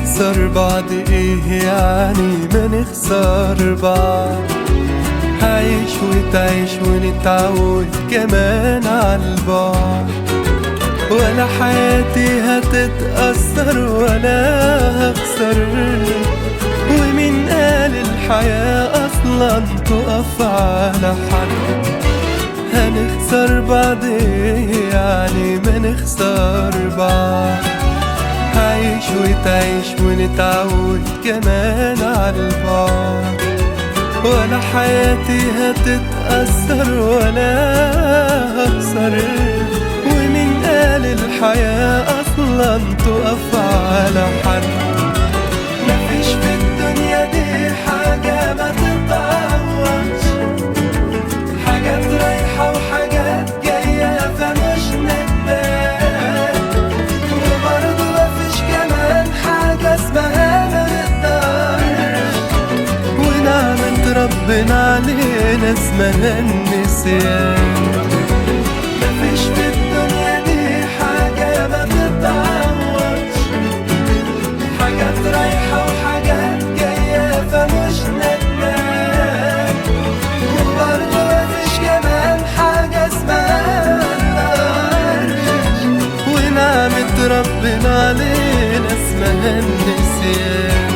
هنخسر بعض ايه يعني ما نخسر بعض هعيش وتعيش ونتعود كمان عالبعد ولا حياتي هتتأثر ولا هخسر ومين قال الحياة أصلا تقف على حد هنخسر بعض إيه يعني ما نخسر بعض هعيش وتعيش ونتعود كمان عالبعد ولا حياتي هتتأثر ولا هخسر ومين قال الحياة أصلا تقف على حد مفيش في الدنيا دي حاجة ما تتعوضش حاجات رايحة وحاجات جاية فمش ندمان وبرضه مفيش كمان حاجة اسمها ما نقدرش ونعمة ربنا علينا اسمها النسيان مفيش في الدنيا دي حاجة ما تتعوضش حاجات رايحة وحاجات جاية فمش ندمان وبرضه مفيش كمان حاجة اسمها مقدرش ونعمة ربنا علينا اسمها النسيان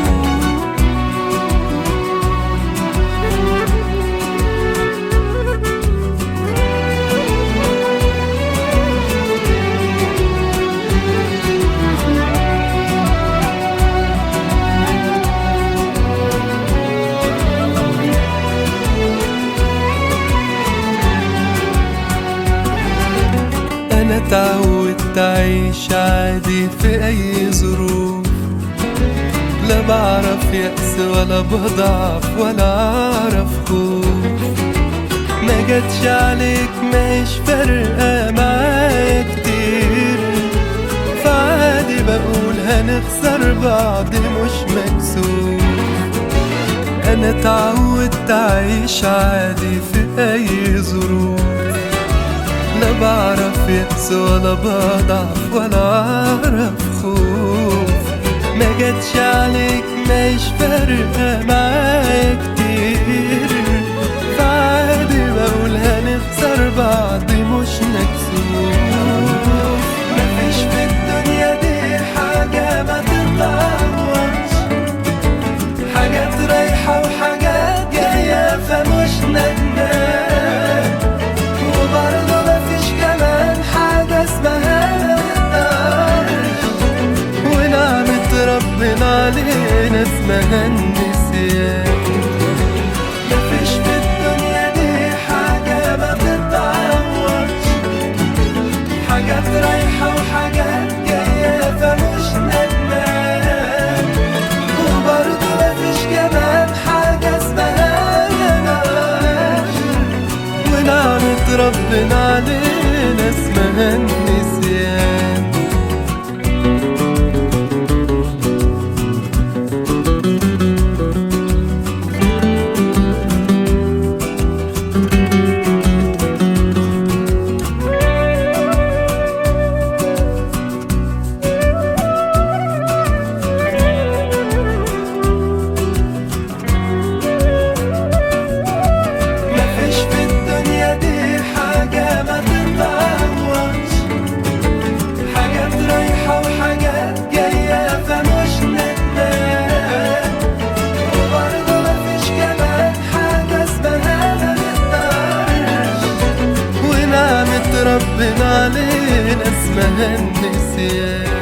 أنا اتعودت أعيش عادي في أي ظروف لا بعرف يأس ولا بضعف ولا أعرف خوف ما جاتش عليك ماهيش فارقة معايا كتير فعادي بقول هنخسر بعض مش مكسوف أنا اتعودت أعيش عادي في أي ظروف لا بعرف يأس ولا بضعف ولا أعرف خوف ما جاتش عليك ماهيش فارقة معايا كتير فعادي بقول هنخسر بعض مش مكسوف مفيش في الدنيا دي حاجة ما تتعوضش حاجات رايحة وحاجات جاية فمش ندمان وبرضه مفيش كمان حاجة اسمها مقدرش ونعمة ربنا علينا اسمها النسيان مفيش في الدنيا دي حاجة ما تتعوضش حاجات رايحة وحاجات جاية فمش ندمان وبرضه مفيش كمان حاجة اسمها مقدرش ونعمة ربنا علينا اسمها النسيان مفيش في الدنيا دي حاجة ما تتعوضش حاجات رايحة وحاجات جاية فمش ندمان وبرضه مفيش كمان حاجة اسمها ما نقدرش ونعمة ربنا علينا اسمها النسيان